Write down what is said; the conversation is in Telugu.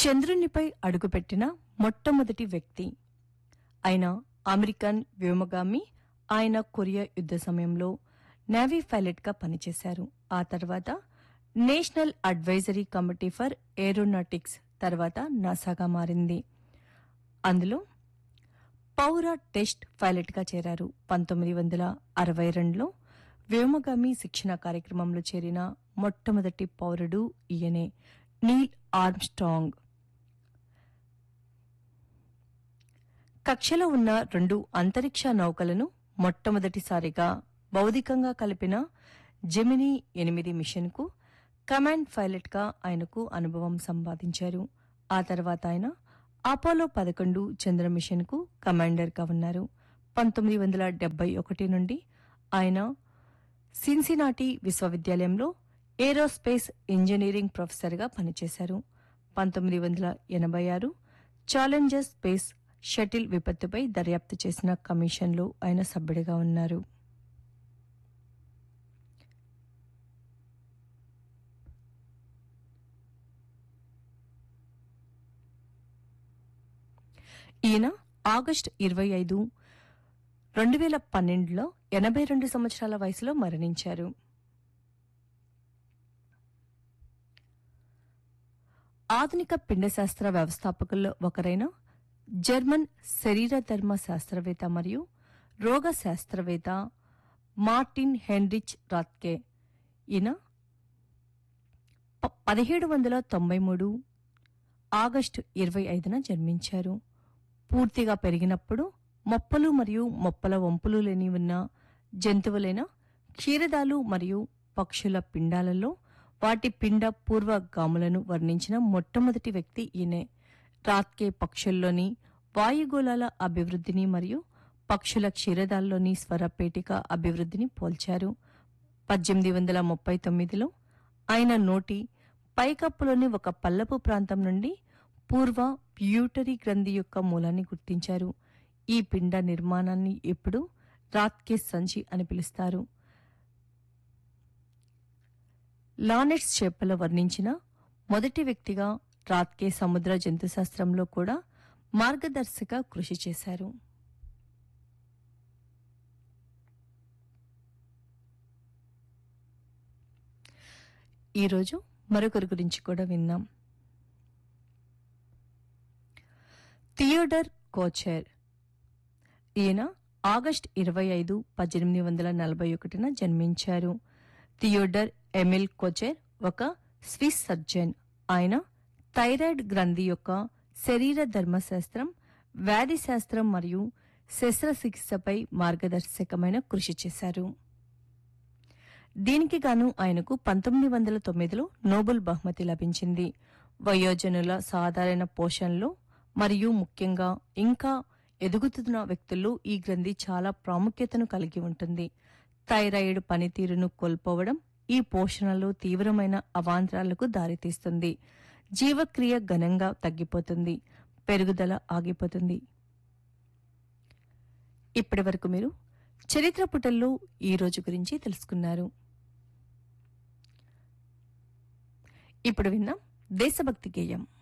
చంద్రునిపై అడుగుపెట్టిన మొట్టమొదటి వ్యక్తి ఆయన అమెరికన్ వ్యోమగామి ఆయన కొరియా యుద్ధ సమయంలో నేవీ పైలట్గా పనిచేశారు ఆ తర్వాత national advisory committee for aeronautics తర్వాత నాసాగా మారింది అందులో పౌర టెస్ట్ పైలట్గా చేరారు పంతొమ్మిది వందల అరవై రెండులో వ్యోమగామి శిక్షణ కార్యక్రమంలో చేరిన మొట్టమొదటి పౌరుడు ఈయనే నీల్ ఆర్మ్స్ట్రాంగ్ కక్షలో ఉన్న రెండు అంతరిక్ష నౌకలను మొట్టమొదటిసారిగా భౌతికంగా కలిపిన జెమినీ ఎనిమిది మిషన్కు కమాండ్ పైలట్గా ఆయనకు అనుభవం సంపాదించారు ఆ తర్వాత ఆయన అపోలో పదకొండు చంద్ర మిషన్కు కమాండర్గా ఉన్నారు పంతొమ్మిది వందల డెబ్బై ఒకటి నుండి ఆయన సిన్సినాటి విశ్వవిద్యాలయంలో ఏరోస్పేస్ ఇంజనీరింగ్ ప్రొఫెసర్గా పనిచేశారు పంతొమ్మిది వందల ఎనభై ఆరు ఛాలెంజర్ స్పేస్ షటిల్ విపత్తుపై దర్యాప్తు చేసిన కమిషన్లో ఆయన సభ్యుడిగా ఉన్నారు ఈయన ఆగస్టు ఇరవై ఐదు రెండు వేల పన్నెండులో ఎనభై రెండు సంవత్సరాల వయసులో మరణించారు ఆధునిక పిండశాస్త్ర వ్యవస్థాపకుల్లో ఒకరైన జర్మన్ శరీరధర్మ శాస్త్రవేత్త మరియు రోగ శాస్త్రవేత్త మార్టిన్ హెన్రిచ్ రాత్కే ఈయన ప- పదిహేడు వందల తొంభై మూడు ఆగస్టు ఇరవై ఐదున జన్మించారు పూర్తిగా పెరిగినప్పుడు మొప్పలు మరియు మొప్పల వంపులు లేని ఉన్న జంతువులైన క్షీరదాలు మరియు పక్షుల పిండాలలో వాటి పిండ పూర్వగాములను వర్ణించిన మొట్టమొదటి వ్యక్తి ఈయనే రాత్కే పక్షుల్లోని వాయుగోళాల అభివృద్ధిని మరియు పక్షుల క్షీరదాల్లోని స్వరపేటిక అభివృద్ధిని పోల్చారు పద్దెనిమిది వందల ముప్పై తొమ్మిదిలో ఆయన నోటి పైకప్పులోని ఒక పల్లపు ప్రాంతం నుండి పూర్వ ప్యూటరీ గ్రంథి యొక్క మూలాన్ని గుర్తించారు ఈ పిండ నిర్మాణాన్ని ఇప్పుడు రాత్కే సంచి అని పిలుస్తారు లానెట్స్ చేపలో వర్ణించిన మొదటి వ్యక్తిగా రాత్కే సముద్ర జంతుశాస్త్రంలో కూడా మార్గదర్శక కృషి చేశారు ఈరోజు మరొకరి గురించి కూడా విందాం థియోడర్ కోచర్ ఈయన ఆగస్ట్ ఇరవై ఐదు పద్దెనిమిది వందల నలభై ఒకటిన జన్మించారు థియోడర్ ఎమిల్ కోచెర్ ఒక స్విస్ సర్జన్ ఆయన థైరాయిడ్ గ్రంథి యొక్క శరీర ధర్మశాస్త్రం వ్యాధి శాస్త్రం మరియు శస్త్రచికిత్సపై మార్గదర్శకమైన కృషి చేశారు దీనికి గాను ఆయనకు పంతొమ్మిది వందల తొమ్మిదిలో నోబెల్ బహుమతి లభించింది వయోజనుల సాధారణ పోషణలో మరియు ముఖ్యంగా ఇంకా ఎదుగుతున్న వ్యక్తుల్లో ఈ గ్రంథి చాలా ప్రాముఖ్యతను కలిగి ఉంటుంది థైరాయిడ్ పనితీరును కోల్పోవడం ఈ పోషణలో తీవ్రమైన అవాంతరాలకు దారితీస్తుంది జీవక్రియ ఘనంగా తగ్గిపోతుంది పెరుగుదల ఆగిపోతుంది ఇప్పటి వరకు మీరు చరిత్ర పుటల్లో ఈ రోజు గురించి తెలుసుకున్నారు ఇప్పుడు విన్నాం దేశభక్తి గేయం